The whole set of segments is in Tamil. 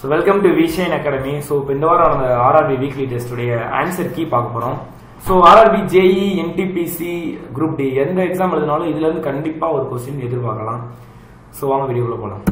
so welcome to Vishayan academy so இப்போ இந்த வாரம் அந்த ஆர்ஆர்பி வீக்லி டெஸ்ட்டுடைய ஆன்சர் கீ பார்க்க போகிறோம் so RRB JE NTPC group D எந்த எக்ஸாம் எழுதினாலும் இதுலேருந்து கண்டிப்பாக ஒரு கொஸ்டின் எதிர்பார்க்கலாம் ஸோ வாங்க வீடியோக்குள்ள போகலாம்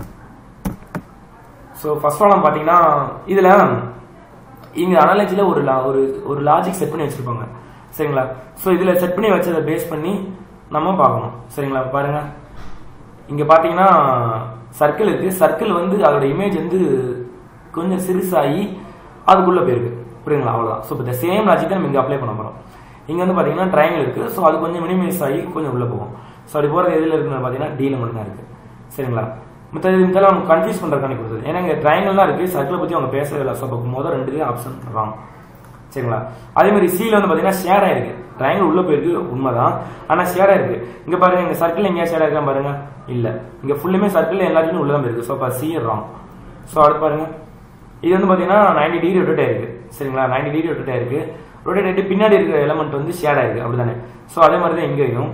ஸோ ஃபர்ஸ்ட் ஆலம் பார்த்தீங்கன்னா இதில் இங்கே அனாலஜியில் ஒரு லா ஒரு ஒரு லாஜிக் செட் பண்ணி வச்சுருப்பாங்க சரிங்களா ஸோ இதில் செட் பண்ணி வச்சதை பேஸ் பண்ணி நம்ம பார்க்கணும் சரிங்களா பாருங்க இங்கே பார்த்தீங்கன்னா சர்க்கிள் இருக்கு சர்க்கிள் வந்து அதோட இமேஜ் வந்து கொஞ்சம் சிறுசாகி அதுக்குள்ளே போயிருக்கு புரியுங்களா அவ்வளோதான் ஸோ இப்போ இந்த சேம் லாஜிக் தான் நம்ம இங்கே அப்ளை பண்ண போகிறோம் இங்கே வந்து பார்த்தீங்கன்னா ட்ரையாங்கிள் இருக்கு ஸோ அது கொஞ்சம் மினிமைஸ் ஆகி கொஞ்சம் உள்ளே போகும் ஸோ அப்படி போகிறது எதில் இருக்குன்னு பார்த்தீங்கன்னா டீல மட்டும் தான் இருக்கு சரிங்களா மற்ற இதெல்லாம் அவங்க கன்ஃபியூஸ் பண்ணுறதுக்கான கொடுத்தது ஏன்னா இங்கே ட்ரையாங்கிள் தான் இருக்கு சர்க்கிளை பற்றி அவங்க பேசவே இல்லை ஸோ அப்போ முதல் ரெண்டு ஆப்ஷன் ராங் சரிங்களா அதே மாதிரி சீல வந்து பார்த்தீங்கன்னா ஷேர் ஆயிருக்கு ட்ரையாங்கிள் உள்ள போயிருக்கு உண்மைதான் ஆனால் ஷேர் ஆயிருக்கு இங்க பாருங்க இங்க சர்க்கிள் எங்கேயா ஷேர் ஆயிருக்கா பாருங்க இல்ல இங்க ஃபுல்லுமே சர்க்கிள் எல்லாத்தையும் உள்ள தான் இருக்கு ஸோ அப்போ சி ராங் ஸோ அடுத்து பாருங்க இது வந்து பார்த்தீங்கன்னா நைன்டி டிகிரி ரொட்டேட் ஆயிருக்கு சரிங்களா நைன்டி டிகிரி ரொட்டேட் ஆயிருக்கு ரொட்டேட் ஆயிட்டு பின்னாடி இருக்கிற எலமெண்ட் வந்து ஷேர் ஆயிருக்கு அப்படிதானே ஸோ அதே மாதிரி தான் இங்கேயும்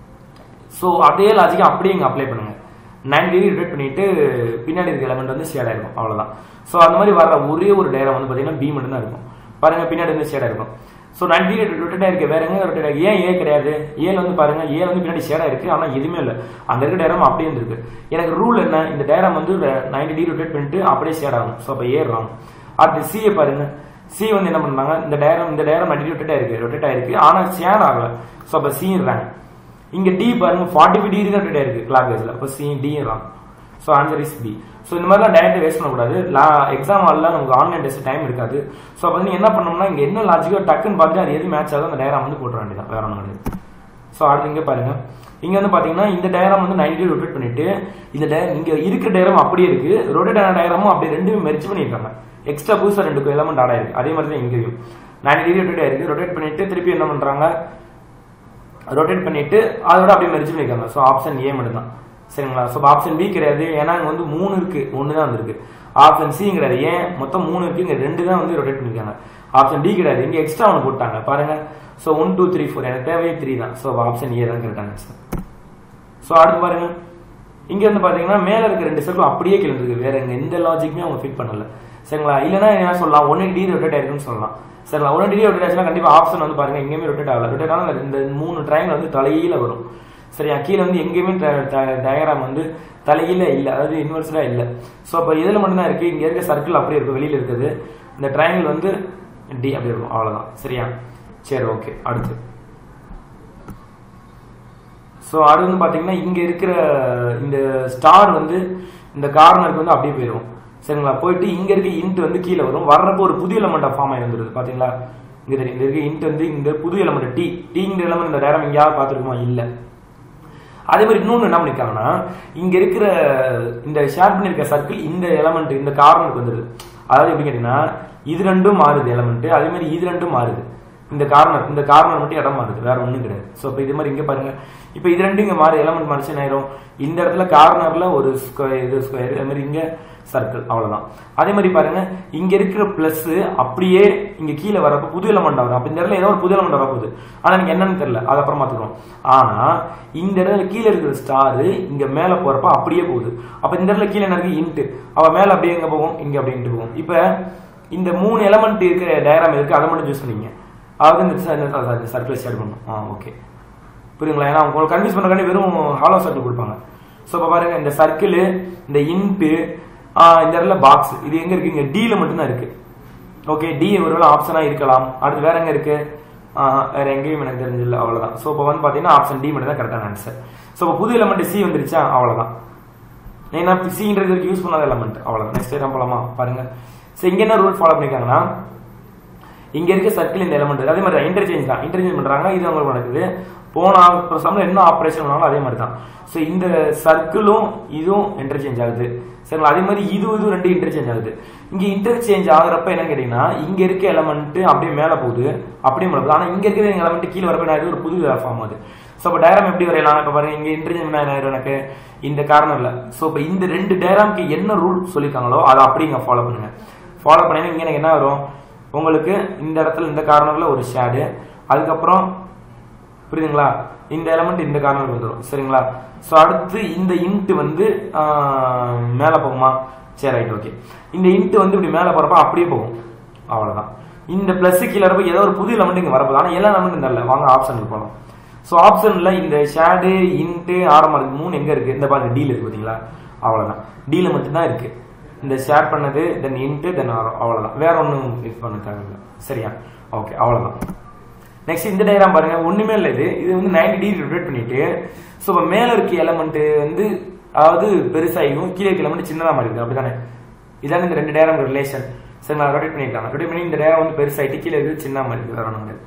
ஸோ அதே லாஜிக்கை அப்படியே இங்கே அப்ளை பண்ணுங்க நைன் டிகிரி ரொட்டேட் பண்ணிட்டு பின்னாடி இருக்க எலமெண்ட் வந்து ஷேட் ஆயிருக்கும் அவ்வளவுதான் ஸோ அந்த மாதிரி வர ஒரே ஒரு டயரம் வந்து பார்த்தீங்கன்னா பி மட்டும் தான் இருக்கும் பாருங்க பின்னாடி வந்து ஷேட் ஆயிருக்கும் ஸோ நைன் டிகிரி ரொட்டேட் ஆயிருக்கு வேற எங்க ரொட்டேட் ஆயிருக்கு ஏன் ஏ கிடையாது ஏல வந்து பாருங்க ஏ வந்து பின்னாடி ஷேட் ஆயிருக்கு ஆனால் எதுவுமே இல்லை அங்க இருக்க டயரம் அப்படியே இருக்கு எனக்கு ரூல் என்ன இந்த டயரம் வந்து நைன்டி டிகிரி ரொட்டேட் பண்ணிட்டு அப்படியே ஷேட் ஆகும் ஸோ அப்போ ஏ ராங் அடுத்து சியை பாருங்க சி வந்து என்ன பண்ணாங்க இந்த டயரம் இந்த டயரம் நைன்டி ரொட்டேட் ஆயிருக்கு ரொட்டேட் ஆயிருக்கு ஆனால் ஷேர் ஆகல ஸோ அப்போ சி ரேங்க் இங்க டி பாருங்க ஃபார்ட்டி ஃபைவ் டிகிரி தான் ரொட்டேட் ஆயிருக்கு கிளாக் வைஸ்ல அப்போ C D wrong so answer is B so இந்த மாதிரிலாம் டேரக்ட் வேஸ்ட் பண்ணக்கூடாது லா எக்ஸாம் ஹாலில் நமக்கு ஆன்லைன் டெஸ்ட் டைம் இருக்காது ஸோ அப்போ வந்து என்ன பண்ணோம்னா இங்கே என்ன லாஜிக்கோ டக்குன்னு பார்த்துட்டு அது எது மேட்ச் ஆகுதோ அந்த டயராம் வந்து போட்டுற வேண்டியதான் வேற ஒன்றும் கிடையாது ஸோ அடுத்து இங்கே பாருங்க இங்க வந்து பாத்தீங்கன்னா இந்த டயராம் வந்து நைன்டி டிகிரி ரொட்டேட் பண்ணிட்டு இந்த டயர் இங்க இருக்கிற டயரம் அப்படியே இருக்கு ரொட்டேட் ஆன டயரமும் அப்படியே ரெண்டுமே மெர்ச் பண்ணியிருக்காங்க எக்ஸ்ட்ரா புதுசாக ரெண்டு எலமெண்ட் ஆட் ஆயிருக்கு அதே மாதிரி தான் இங்கேயும் நைன்டி டிகிரி ரொட்டேட் ஆயிருக்கு ரொட்டேட் பண்ணிட்டு திருப்பி என்ன பண்றாங்க ரொட்டேட் பண்ணிட்டு அதோட அப்படியே மெர்ஜ் பண்ணிருக்காங்க ஸோ ஆப்ஷன் ஏ மட்டும் தான் சரிங்களா ஸோ ஆப்ஷன் பி கிடையாது ஏன்னா இங்க வந்து மூணு இருக்கு ஒன்று தான் வந்திருக்கு ஆப்ஷன் சி கிடையாது ஏன் மொத்தம் மூணு இருக்கு இங்க ரெண்டு தான் வந்து ரொட்டேட் பண்ணிருக்காங்க ஆப்ஷன் டி கிடையாது இங்க எக்ஸ்ட்ரா ஒன்று போட்டாங்க பாருங்க so one two three four எனக்கு தேவையே த்ரீ தான் ஸோ ஆப்ஷன் ஏ தான் கரெக்டான ஆன்சர் ஸோ அடுத்து பாருங்க இங்க வந்து பாத்தீங்கன்னா மேல இருக்க ரெண்டு சர்க்கிள் அப்படியே கிளம்பிருக்கு வேற எங்க எந்த லாஜிக்குமே அவங்க ஃபிட் பண்ணல சரிங்களா இல்லைன்னா என்ன சொல்லலாம் ஒன்னு டிகிரி ரொட்டேட் ஆயிருக்குன்னு சொல்லலாம் சரிங்களா ஒன் டிகிரி ரொட்டேட் ஆச்சுன்னா கண்டிப்பா ஆப்ஷன் வந்து பாருங்க எங்கேயுமே ரொட்டேட் ஆகல ரொட்டேட் ஆனால் இந்த மூணு ட்ரையாங்கிள் வந்து தலையில வரும் சரியா கீழே வந்து எங்கேயுமே டயக்ராம் வந்து தலையில இல்லை அதாவது இன்வெர்ஸ்டா இல்லை ஸோ அப்போ இதில் மட்டும்தான் இருக்கு இங்க இருக்க சர்க்கிள் அப்படியே இருக்கும் வெளியில இருக்குது இந்த ட்ரையாங்கிள் வந்து டி அப்படி இருக்கும் அவ்வளவுதான் சரியா சரி ஓகே அடுத்து ஸோ அது வந்து பார்த்தீங்கன்னா இங்கே இருக்கிற இந்த ஸ்டார் வந்து இந்த கார்னருக்கு வந்து அப்படியே போயிடும் சரிங்களா போயிட்டு இங்க இருக்க இன்ட் வந்து கீழே வரும் வர்றப்போ ஒரு புது எலமெண்ட் ஃபார்ம் ஆகி வந்துருது பாத்தீங்களா இங்க தெரியும் இங்க இருக்க இன்ட் வந்து இங்க புது எலமெண்ட் டி டீங்கிற எலமெண்ட் இந்த டேரம் எங்கேயாவது பார்த்துருக்குமா இல்ல அதே மாதிரி இன்னொன்று என்ன பண்ணிருக்காங்கன்னா இங்க இருக்கிற இந்த ஷேர் பண்ணிருக்க சர்க்கிள் இந்த எலமெண்ட் இந்த கார்னருக்கு வந்துருது அதாவது எப்படி கேட்டீங்கன்னா இது ரெண்டும் மாறுது எலமெண்ட் அதே மாதிரி இது ரெண்டும் மாறுது இந்த கார்னர் இந்த கார்னர் மட்டும் இடம் மாறுது வேற ஒன்றும் கிடையாது ஸோ இப்போ இது மாதிரி இங்கே பாருங்க இப்போ இது ரெண்டும் இங்கே மாறு எலமெண்ட் மாறிச்சு என்ன ஆயிரும் இந்த இடத்துல கார்னர்ல ஒரு ஸ்கொயர் இது ஸ்கொயர் அதே மாதிரி இங்கே சர்க்கிள் அவ்வளவுதான் அதே மாதிரி பாருங்க இங்க இருக்கிற பிளஸ் அப்படியே இங்க கீழே வரப்ப புது எலமெண்ட் ஆகும் அப்ப இந்த இடத்துல ஏதோ ஒரு புது எலமெண்ட் வரப்போகுது ஆனா எனக்கு என்னன்னு தெரியல அது அப்புறம் பாத்துக்கிறோம் ஆனா இந்த இடத்துல கீழே இருக்கிற ஸ்டார் இங்க மேல போறப்ப அப்படியே போகுது அப்ப இந்த இடத்துல கீழே என்ன இருக்கு இன்ட்டு அவ மேல அப்படியே எங்க போகும் இங்க அப்படின்ட்டு போகும் இப்ப இந்த மூணு எலமெண்ட் இருக்கிற டயராம் இருக்கு அதை மட்டும் சூஸ் பண்ணிங்க அதாவது இந்த சர்க்கிள் ஷேர் பண்ணும் ஆ ஓகே புரியுங்களா ஏன்னா உங்களுக்கு கன்ஃபியூஸ் பண்றதுக்காண்டி வெறும் ஹாலோ சர்க்கிள் கொடுப்பாங்க ஸோ இப்போ பாருங்க இந்த சர்க்கிள் இந்த இன்ட்டு இந்த இடத்துல பாக்ஸ் இது எங்க இருக்கு இங்க டில மட்டும்தான் இருக்கு ஓகே டி ஒருவேளை ஆப்ஷனா இருக்கலாம் அடுத்து வேற எங்க இருக்கு வேற எங்கேயும் எனக்கு தெரிஞ்சல அவ்வளவுதான் ஸோ இப்போ வந்து பாத்தீங்கன்னா ஆப்ஷன் டி மட்டும் தான் கரெக்டான ஆன்சர் ஸோ இப்போ புது எலமெண்ட் சி வந்துருச்சா அவ்வளவுதான் ஏன்னா சின்றது யூஸ் பண்ணாத எலமெண்ட் அவ்வளவுதான் நெக்ஸ்ட் டைம் போலாமா பாருங்க ஸோ இங்க என்ன ரூல் ஃபாலோ பண்ணிருக்காங்கன்னா இங்க இருக்க சர்க்கிள் இந்த எலமெண்ட் அதே மாதிரி இன்டர்சேஞ்ச் தான் இன்டர்சேஞ்ச் பண்றாங்க இது அவங்களுக்கு நடக்குது போன சம்ல என்ன ஆப்ரேஷன் பண்ணாலும் அதே மாதிரி தான் ஸோ இந்த சர்க்கிளும் இதுவும் இன்டர்சேஞ்ச் ஆகுது சரிங்களா அதே மாதிரி இது இது ரெண்டு இன்டர்சேஞ்ச் ஆகுது இங்க இன்டர்சேஞ்ச் ஆகுறப்ப என்ன கேட்டீங்கன்னா இங்க இருக்க எலமெண்ட் அப்படியே மேல போகுது அப்படியே மேல போகுது ஆனா இங்க இருக்கிற எலமெண்ட் கீழே வரப்ப என்ன ஒரு புது ஃபார்ம் ஆகுது ஸோ இப்போ டயராம் எப்படி வரையலாம் இப்போ பாருங்க இங்க இன்டர்சேஞ்ச் என்ன ஆயிரும் எனக்கு இந்த கார்னர்ல ஸோ இப்போ இந்த ரெண்டு டயராம்க்கு என்ன ரூல் சொல்லியிருக்காங்களோ அதை அப்படிங்க ஃபாலோ பண்ணுங்க ஃபாலோ பண்ணீங்கன்னா இங்க எனக்கு என்ன வரும் உங்களுக்கு இந்த இடத்துல இந்த கார்னர்ல ஒரு ஷேடு அதுக்கப்புறம் புரியுதுங்களா இந்த எலமெண்ட் இந்த கார்னருக்கு வந்துடும் சரிங்களா ஸோ அடுத்து இந்த இன்ட் வந்து மேலே போகுமா சரி ரைட் ஓகே இந்த இன்ட் வந்து இப்படி மேலே போகிறப்ப அப்படியே போகும் அவ்வளோதான் இந்த ப்ளஸ் கீழே இருப்ப ஏதோ ஒரு புது எலமெண்ட் இங்கே வரப்போகுது ஆனால் எல்லா எலமெண்ட்டும் தரல வாங்க ஆப்ஷனுக்கு போகலாம் ஸோ ஆப்ஷனில் இந்த ஷேடு இன்ட்டு ஆரம்பம் இருக்கு மூணு எங்கே இருக்குது இந்த பாருங்க டீல் இருக்குது பார்த்தீங்களா அவ்வளோதான் டீல மட்டும்தான் இருக்குது இந்த ஷேர் பண்ணது தென் இன்ட்டு தென் ஆரம் அவ்வளோதான் வேற ஒன்றும் இது பண்ண தேவையில்ல சரியா ஓகே அவ்வளோதான் நெக்ஸ்ட் இந்த டயக்ராம் பாருங்க ஒண்ணுமே இல்லை இது இது வந்து நைன்டி டிகிரி ரொட்டேட் பண்ணிட்டு ஸோ இப்போ மேல இருக்க எலமெண்ட் வந்து அதாவது பெருசாகிடும் கீழே இருக்க எலமெண்ட் சின்னதா மாதிரி இருக்கு அப்படிதானே இதான இந்த ரெண்டு டயக்ராம் ரிலேஷன் சரி நான் ரொட்டேட் பண்ணிட்டாங்க ரொட்டேட் பண்ணி இந்த டயக்ராம் வந்து பெருசாகிட்டு கீழே இருக்கு சின்ன மாதிரி இருக்கு வேற ஒன்றும் கிடையாது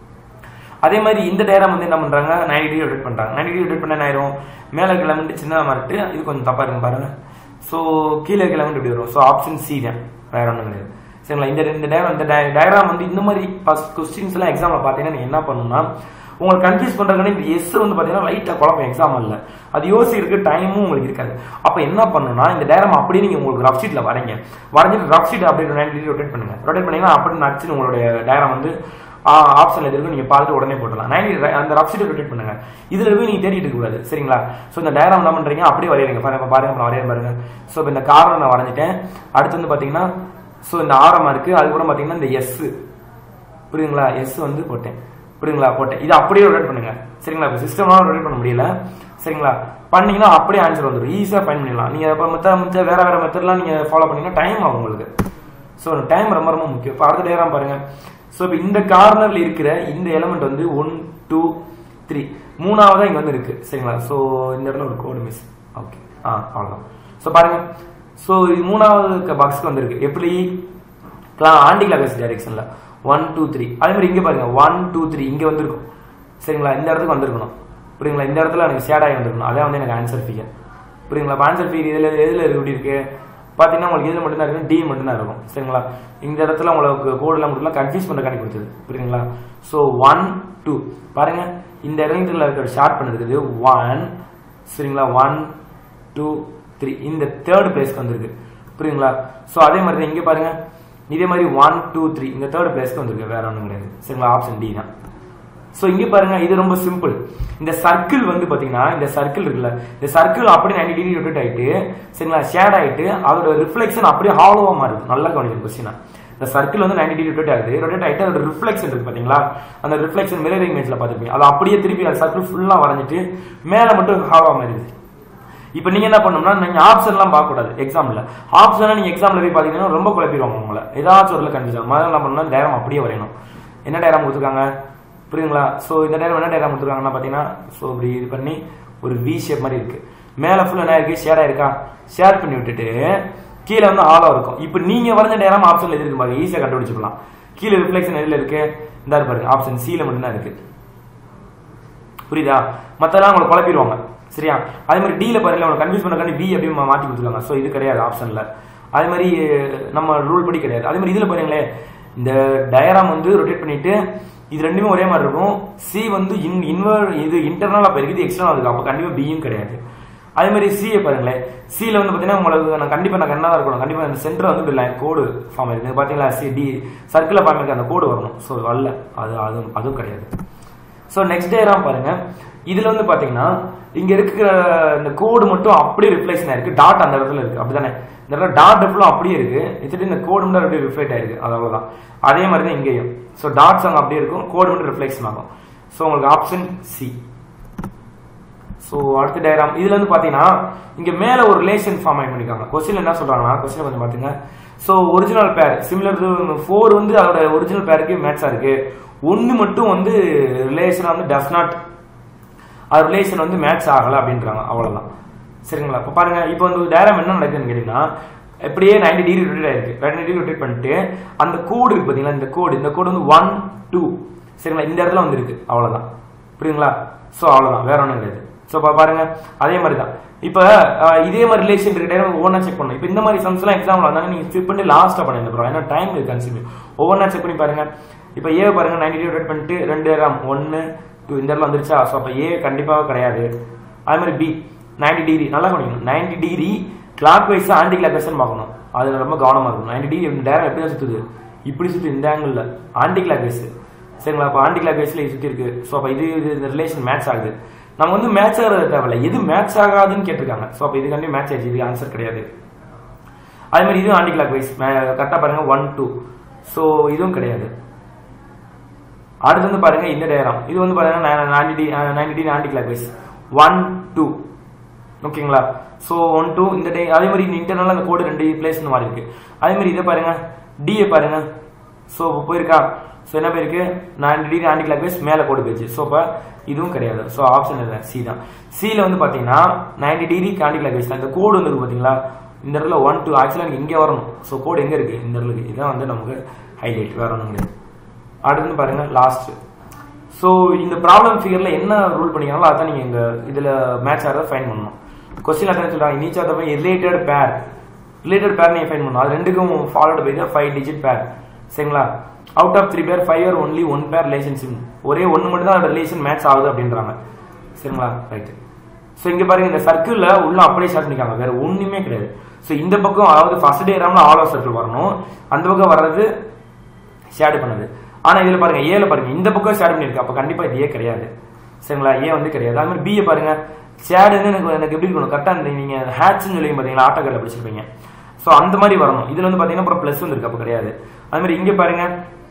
அதே மாதிரி இந்த டயக்ராம் வந்து என்ன பண்றாங்க நைன்டி டிகிரி ரொட்டேட் பண்றாங்க நைன்டி டிகிரி ரொட்டேட் பண்ண என்ன ஆயிரும் மேல இருக்க எலமெண்ட் சின்னதா மாறிட்டு இது கொஞ்சம் தப்பா இருக்கு பாருங்க ஸோ கீழே இருக்க எலமெண்ட் இப்படி வரும் ஸோ ஆப்ஷன் சி தான் வேற ஒன்றும் கிடையாது சரிங்களா இந்த இந்த டயக்ராம் இந்த டயக்ராம் வந்து இந்த மாதிரி ஃபர்ஸ்ட் கொஸ்டின்ஸ் எல்லாம் எக்ஸாம்ல பார்த்தீங்கன்னா நீங்க என்ன பண்ணணும்னா உங்களுக்கு கன்ஃபியூஸ் பண்றதுக்கான இந்த எஸ் வந்து பாத்தீங்கன்னா லைட்டா குழப்பம் எக்ஸாம் இல்ல அது யோசிக்கிறதுக்கு டைமும் உங்களுக்கு இருக்காது அப்ப என்ன பண்ணணும்னா இந்த டயக்ராம் அப்படியே நீங்க உங்களுக்கு ரஃப் ஷீட்ல வரைங்க வரைஞ்சிட்டு ரஃப் ஷீட் அப்படியே நைன்டி டிகிரி ரொட்டேட் பண்ணுங்க ரொட்டேட் பண்ணீங்கன்னா அப்படி நடிச்சு உங்களுடைய டயக்ராம் வந்து ஆப்ஷன்ல எது இருக்கு நீங்க பார்த்துட்டு உடனே போட்டலாம் நைன்டி அந்த ரஃப் ஷீட் ரொட்டேட் பண்ணுங்க இதுல போய் நீங்க தேடிட்டு இருக்க கூடாது சரிங்களா சோ இந்த டயக்ராம் என்ன பண்றீங்க அப்படியே வரையறீங்க பாருங்க பாருங்க நான் வரையறேன் பாருங்க சோ இப்போ இந்த காரணம் நான் வரைஞ்சிட்டேன் அடுத்து வந்து பாத்தீங்கன்னா ஸோ இந்த ஆரமா இருக்கு அது கூட பாத்தீங்கன்னா இந்த எஸ் புரியுதுங்களா எஸ் வந்து போட்டேன் புரியுதுங்களா போட்டேன் இது அப்படியே ரொட்டேட் பண்ணுங்க சரிங்களா இப்போ சிஸ்டம்லாம் ரொட்டேட் பண்ண முடியல சரிங்களா பண்ணீங்கன்னா அப்படியே ஆன்சர் வந்துடும் ஈஸியாக ஃபைன் பண்ணிடலாம் நீங்க இப்போ மற்ற மற்ற வேற வேற மெத்தட்லாம் நீங்க ஃபாலோ பண்ணீங்கன்னா டைம் ஆகும் உங்களுக்கு ஸோ டைம் ரொம்ப ரொம்ப முக்கியம் இப்போ அடுத்த டயக்ராம் பாருங்க ஸோ இப்போ இந்த கார்னர்ல இருக்கிற இந்த எலமெண்ட் வந்து ஒன் டூ த்ரீ மூணாவதா இங்க வந்து இருக்கு சரிங்களா ஸோ இந்த இடத்துல ஒரு கோடு மிஸ் ஓகே ஆ அவ்வளோதான் ஸோ பாருங்க ஸோ இது மூணாவது பாக்ஸ்க்கு வந்திருக்கு எப்படி ஆண்டி கிளாஸ் டைரக்ஷன்ல ஒன் டூ த்ரீ அதே மாதிரி இங்க பாருங்க ஒன் டூ த்ரீ இங்க வந்திருக்கும் சரிங்களா இந்த இடத்துக்கு வந்திருக்கணும் புரியுங்களா இந்த இடத்துல எனக்கு ஷேட் ஆகி வந்திருக்கணும் அதான் வந்து எனக்கு ஆன்சர் ஃபிகர் புரியுங்களா ஆன்சர் ஃபிகர் இதுல எதுல இருக்கு எப்படி இருக்கு பாத்தீங்கன்னா உங்களுக்கு இதுல மட்டும்தான் இருக்கு டி மட்டும்தான் இருக்கும் சரிங்களா இந்த இடத்துல உங்களுக்கு கோடுலாம் மட்டும் கன்ஃபியூஸ் பண்ற கணக்கு கொடுத்தது புரியுங்களா ஸோ ஒன் டூ பாருங்க இந்த இடத்துல இருக்கிற ஷார்ட் பண்ணிருக்குது ஒன் சரிங்களா ஒன் டூ த்ரீ இந்த தேர்ட் பிளேஸ்க்கு வந்திருக்கு புரியுங்களா ஸோ அதே மாதிரி தான் இங்க பாருங்க இதே மாதிரி ஒன் டூ த்ரீ இந்த தேர்ட் பிளேஸ்க்கு வந்திருக்கு வேற ஒன்றும் கிடையாது சரிங்களா ஆப்ஷன் டி தான் ஸோ இங்க பாருங்க இது ரொம்ப சிம்பிள் இந்த சர்க்கிள் வந்து பாத்தீங்கன்னா இந்த சர்க்கிள் இருக்குல்ல இந்த சர்க்கிள் அப்படியே நைன்டி டிகிரி ரொட்டேட் ஆயிட்டு சரிங்களா ஷேட் ஆயிட்டு அதோட ரிஃப்ளெக்ஷன் அப்படியே ஹாலோவா மாறுது நல்லா கவனிக்கும் கொஸ்டினா இந்த சர்க்கிள் வந்து நைன்டி டிகிரி ரொட்டேட் ஆகுது ரொட்டேட் ஆயிட்டு அதோட ரிஃப்ளெக்ஷன் இருக்கு பாத்தீங்களா அந்த ரிஃப்ளெக்ஷன் மிரர் இமேஜ்ல பாத்துருப்பீங்க அதை அப்படியே திருப்பி அந்த சர்க்கிள் ஃபுல்லா வரைஞ்சிட்டு மேல மட்டும் ஹாலோவா மாறிடுது இப்போ நீங்க என்ன பண்ணணும்னா நீங்க ஆப்ஷன்லாம் பார்க்க கூடாது எக்ஸாம்ல ஆப்ஷன் நீங்க எக்ஸாம்ல போய் பாத்தீங்கன்னா ரொம்ப குழப்பிடுவாங்க உங்களை ஏதாச்சும் ஒரு கன்ஃபியூஸ் ஆகும் முதல்ல என்ன பண்ணணும்னா டயரம் அப்படியே வரையணும் என்ன டயரம் கொடுத்துருக்காங்க புரியுங்களா ஸோ இந்த டயரம் என்ன டயரம் கொடுத்துருக்காங்கன்னா பாத்தீங்கன்னா ஸோ இப்படி இது பண்ணி ஒரு வி ஷேப் மாதிரி இருக்கு மேல ஃபுல் என்ன இருக்கு ஷேடா இருக்கா ஷேர் பண்ணி விட்டுட்டு கீழே வந்து ஆலோ இருக்கும் இப்போ நீங்க வரைஞ்ச டயரம் ஆப்ஷன்ல எது இருக்கு பாருங்க ஈஸியா கண்டுபிடிச்சிக்கலாம் கீழே ரிஃப்ளெக்ஷன் எதுல இருக்கு இந்த பாருங்க ஆப்ஷன் சில மட்டும்தான் இருக்கு புரியுதா மத்தெல்லாம் உங்களை குழப்பிடுவாங்க சரியா அதே மாதிரி டீல பாருங்க உங்களை கன்ஃபியூஸ் பண்ணக்காண்டி பி அப்படின்னு மா- மாத்தி கொடுத்துருக்காங்க ஸோ இது கிடையாது ஆப்ஷன்ல அதே மாதிரி நம்ம ரூல் படி கிடையாது அதே மாதிரி இதுல பாருங்களேன் இந்த டயராம் வந்து ரொட்டேட் பண்ணிட்டு இது ரெண்டுமே ஒரே மாதிரி இருக்கும் சி வந்து இன் இன்வர் இது இன்டர்னலா போயிருக்கு இது எக்ஸ்டர்னல் இருக்கு அப்போ கண்டிப்பா பியும் கிடையாது அதே மாதிரி சியை பாருங்களேன் சில வந்து பாத்தீங்கன்னா உங்களுக்கு நான் கண்டிப்பா நான் கண்ணா இருக்கணும் கண்டிப்பா இந்த சென்டர் வந்து இப்படி line கோடு ஃபார்ம் ஆயிருக்கு பாத்தீங்களா சி டி சர்க்கிள் ஃபார்ம் இருக்கு அந்த கோடு வரணும் ஸோ வரல அது அதுவும் அதுவும் கிடையாது ஸோ நெக்ஸ்ட் டேராம் பாருங்க இதுல வந்து பாத்தீங்கன்னா இங்க இருக்கிற இந்த கோடு மட்டும் அப்படியே ரிஃப்ளெக்ஷன் ஆயிருக்கு டாட் அந்த இடத்துல இருக்கு அப்படிதானே இந்த இடத்துல டாட் ஃபுல்லும் அப்படியே இருக்கு இது இந்த கோடு மட்டும் அப்படியே ரிஃப்ளெக்ட் ஆயிருக்கு அது அவ்வளவுதான் அதே மாதிரி தான் இங்கேயும் ஸோ டாட்ஸ் அங்க அப்படியே இருக்கும் கோடு மட்டும் ரிஃப்ளெக்ஷன் ஆகும் ஸோ உங்களுக்கு ஆப்ஷன் சி ஸோ அடுத்த டயக்ராம் இதுல வந்து பாத்தீங்கன்னா இங்க மேல ஒரு ரிலேஷன் ஃபார்ம் ஆகி பண்ணிருக்காங்க கொஸ்டின் என்ன சொல்றாங்கன்னா கொஸ்டின் கொஞ்சம் பாத்துங்க so original pair similar for வந்து அதோட ஒரிஜினல் பேருக்கு மேட்சா இருக்கு ஒன்னு மட்டும் வந்து ரிலேஷன் வந்து டஸ் நாட் அது ரிலேஷன் வந்து மேட்ச் ஆகல அப்படின்றாங்க அவ்வளவுதான் சரிங்களா இப்போ பாருங்க இப்போ வந்து டயராம் என்ன நடக்குதுன்னு கேட்டீங்கன்னா இப்படியே 90 டிகிரி ரொட்டேட் ஆயிருக்கு 90 டிகிரி ரொட்டேட் பண்ணிட்டு அந்த கோடு இருக்கு பாத்தீங்களா இந்த கோடு இந்த கோடு வந்து ஒன் டூ சரிங்களா இந்த இடத்துல வந்து இருக்கு அவ்வளவுதான் புரியுங்களா சோ அவ்வளவுதான் வேற ஒண்ணும் கிடையாது சோ பாருங்க அதே மாதிரி தான் இப்போ அஹ், இதே மாதிரி ரிலேஷன் இருக்க டைம் ஒவ்வொன்றா செக் பண்ணணும் இப்போ இந்த மாதிரி சம்ஸ் எல்லாம் எக்ஸாம்ல வந்தாங்க நீங்க ஃபில் பண்ணி லாஸ்டா பண்ணுங்க ப்ரோ ஏன்னா டைம் இருக்கு கன்சியூம் ஒவ்வொன்றா செக் பண்ணி பாருங்க இப்போ ஏ பாருங்க 90 டிகிரி ரொட்டேட் பண்ணிட்டு ரெண்டு கிராம் ஒன்னு டூ இந்த இடத்துல வந்துருச்சா ஸோ அப்போ ஏ கண்டிப்பாக கிடையாது அதே மாதிரி பி 90 டிகிரி நல்லா கவனிக்கணும் 90 degree clockwise anticlockwise பார்க்கணும் அதுல ரொம்ப கவனமா இருக்கும் 90 டிகிரி டேரம் எப்படி தான் சுத்துது இப்படி சுத்து இந்த ஆங்கிள் ஆன்டி கிளாக் வைஸ் சரிங்களா அப்போ ஆன்டி கிளாக் வைஸ்ல சுத்தி இருக்கு ஸோ அப்போ இது இது ரிலேஷன் மேட்ச் ஆகுது நம்ம வந்து மேட்ச் ஆகிறது தேவையில்ல எது மேட்ச் ஆகாதுன்னு கேட்டிருக்காங்க ஸோ அப்போ இது கண்டி மேட்ச் ஆயிடுச்சு இது ஆன்சர் கிடையாது அதே மாதிரி இதுவும் ஆன்டி கிளாக் வைஸ் கரெக்டாக பாருங்க ஒன் டூ ஸோ இதுவும் கிடையாது அடுத்து வந்து பாருங்க இந்த டயராம் இது வந்து பாருங்க ninety D ninety D anticlockwise one two ஓகேங்களா ஸோ ஒன் டூ இந்த டே அதே மாதிரி இந்த இன்டர்னல் அந்த கோடு ரெண்டு பிளேஸ் மாறி இருக்கு அதே மாதிரி இதை பாருங்க டிஏ பாருங்க ஸோ போயிருக்கா ஸோ என்ன போயிருக்கு ninety degree anti anticlockwise மேலே கோடு போயிடுச்சு ஸோ இப்போ இதுவும் கிடையாது ஸோ ஆப்ஷன் இல்லை சி தான் சியில் வந்து பார்த்தீங்கன்னா ninety degree anti anticlockwise தான் இந்த கோடு வந்து இருக்கு பார்த்தீங்களா இந்த இடத்துல ஒன் டூ ஆக்சுவலாக எனக்கு இங்கே வரணும் ஸோ கோடு எங்கே இருக்கு இந்த இடத்துல இருக்கு இதுதான் வந்து நமக்கு ஹைலைட் வேற ஒன்றும் கிடையாது அடுத்து பாருங்க லாஸ்ட் ஸோ இந்த ப்ராப்ளம் ஃபிகர்ல என்ன ரூல் பண்ணிக்கிறாங்களோ அதான் நீங்க இங்க இதுல மேட்ச் ஆகிறத ஃபைன் பண்ணணும் கொஸ்டின் அதான் சொல்றாங்க each of the related pair related pair நீங்க ஃபைன் பண்ணணும் அது ரெண்டுக்கும் ஃபாலோட் பை தான் ஃபைவ் டிஜிட் பேர் சரிங்களா out of three pair five are only one pair relationship ஒரே ஒன்று மட்டும் தான் ரிலேஷன் மேட்ச் ஆகுது அப்படின்றாங்க சரிங்களா ரைட் ஸோ இங்க பாருங்க இந்த சர்க்கிள்ல உள்ள அப்படியே ஸ்டார்ட் பண்ணிக்காங்க வேற ஒண்ணுமே கிடையாது ஸோ இந்த பக்கம் அதாவது ஃபர்ஸ்ட் டே ராம்ல ஆல் ஆஃப் சர்க்கிள் வரணும் அந்த பக்கம் வர்றது ஷேடு பண்ணுது ஆனா இதுல பாருங்க ஏல பாருங்க இந்த பக்கம் ஷேடு பண்ணிருக்கு அப்ப கண்டிப்பா இது ஏ கிடையாது சரிங்களா ஏ வந்து கிடையாது அது மாதிரி பிஏ பாருங்க ஷேடுன்னு எனக்கு எனக்கு எப்படி இருக்கணும் கரெக்டா இந்த நீங்க ஹேட்ச்னு சொல்லி பாத்தீங்களா ஆட்டோக்காரில் படிச்சிருப்பீங்க ஸோ அந்த மாதிரி வரணும் இதுல வந்து பாத்தீங்கன்னா அப்புறம் பிளஸ் வந்து இருக்கு அப்ப கிடையாது அது மாதிரி இங்க பாருங்க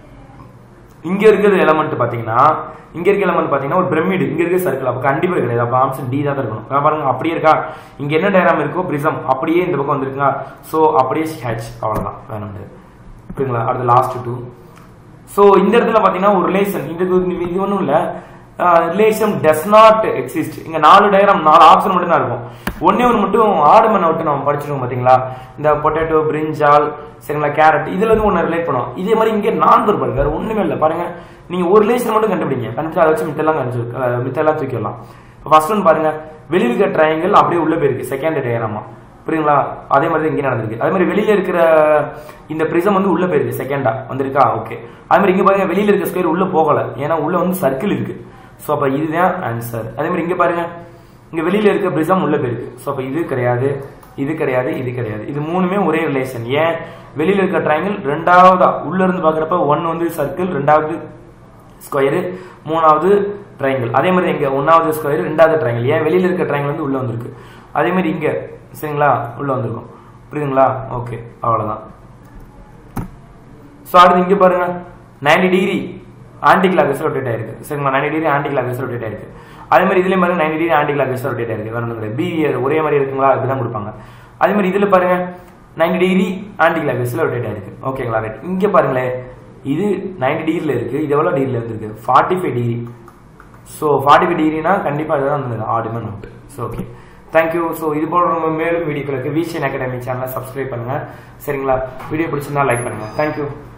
இங்க இருக்கிறது எலமெண்ட் பாத்தீங்கன்னா இங்க இருக்க எலமெண்ட் பாத்தீங்கன்னா ஒரு பிரமிடு இங்க இருக்க சர்க்கிள் அப்ப கண்டிப்பா கிடையாது அப்ப ஆப்ஷன் டி தான் இருக்கணும் நான் பாருங்க அப்படியே இருக்கா இங்க என்ன டயராம் இருக்கோ பிரிசம் அப்படியே இந்த பக்கம் வந்திருக்கா சோ அப்படியே ஹேட்ச் அவ்வளவுதான் வேணும் முடியாது புரியுங்களா அடுத்து லாஸ்ட் டூ ஸோ இந்த இடத்துல பார்த்தீங்கன்னா ஒரு ரிலேஷன் இது இது ஒன்றும் இல்லை ரிலேஷன் டஸ் நாட் எக்ஸிஸ்ட் இங்க நாலு டயரம் நாலு ஆப்ஷன் மட்டும் தான் இருக்கும் ஒன்னே ஒன்று மட்டும் ஆடு மண்ணை விட்டு நம்ம படிச்சிருக்கோம் பார்த்தீங்களா இந்த பொட்டேட்டோ பிரிஞ்சால் சரிங்களா கேரட் இதுல இருந்து ஒன்று ரிலேட் பண்ணும் இதே மாதிரி இங்கே நான் பாருங்க வேற ஒண்ணுமே இல்லை பாருங்க நீங்க ஒரு ரிலேஷன் மட்டும் கண்டுபிடிங்க கண்டுபிடிச்சு அதை வச்சு மித்தெல்லாம் கண்டுபிடி மித்தெல்லாம் தூக்கிடலாம் ஃபர்ஸ்ட் ஒன்று பாருங்க வெளியில் இருக்க ட்ரையாங்கிள் அப்படியே உள்ள போயிருக்கு செகண்ட் டயரமா புரியுங்களா அதே மாதிரி தான் இங்கே நடந்திருக்கு அதே மாதிரி வெளியில இருக்கிற இந்த பிரிசம் வந்து உள்ள போயிருக்கு செகண்டா வந்திருக்கா ஓகே அதே மாதிரி இங்க பாருங்க வெளியில இருக்க ஸ்கொயர் உள்ள போகல ஏன்னா உள்ள வந்து சர்க்கிள் இருக்கு ஸோ அப்ப இதுதான் ஆன்சர் அதே மாதிரி இங்க பாருங்க இங்க வெளியில இருக்க பிரிசம் உள்ள போயிருக்கு ஸோ அப்ப இது கிடையாது இது கிடையாது இது கிடையாது இது மூணுமே ஒரே ரிலேஷன் ஏன் வெளியில இருக்க ட்ரையாங்கிள் ரெண்டாவதா உள்ள இருந்து பாக்குறப்ப ஒன் வந்து சர்க்கிள் ரெண்டாவது ஸ்கொயரு மூணாவது ட்ரையாங்கிள் அதே மாதிரி இங்க ஒன்னாவது ஸ்கொயர் ரெண்டாவது ட்ரையாங்கிள் ஏன் வெளியில இருக்க ட்ரையாங்கிள் வந்து உள்ள வந்திருக்கு அதே மாதிரி இங்க சரிங்களா உள்ள வந்திருக்கும் புரியுதுங்களா ஓகே அவ்வளவுதான் ஸோ அடுத்து இங்க பாருங்க ninety degree anti clock rotate ஆயிருக்கு சரிங்களா ninety degree anti clock rotate ஆயிருக்கு அதே மாதிரி இதுலயும் பாருங்க ninety degree anti clock rotate ஆயிருக்கு வேற ஒன்றும் பி ஒரே மாதிரி இருக்குங்களா இப்படிதான் கொடுப்பாங்க அதே மாதிரி இதுல பாருங்க ninety degree anti clock rotate ஆயிருக்கு ஓகேங்களா ரைட் இங்க பாருங்களேன் இது நைன்டி டிகிரில இருக்கு இது எவ்வளவு டிகிரில இருந்திருக்கு forty five degree so forty five டிகிரினா கண்டிப்பா அதுதான் அந்த ஆடுமே நோட்டு ஸோ ஓகே தேங்க்யூ ஸோ இது போல நம்ம மேலும் வீடியோக்களுக்கு விசிஎன் அகாடமி சேனலை சப்ஸ்கிரைப் பண்ணுங்க சரிங்களா வீடியோ பிடிச்சிருந்தா லைக் பண்ணுங்க தேங்க்யூ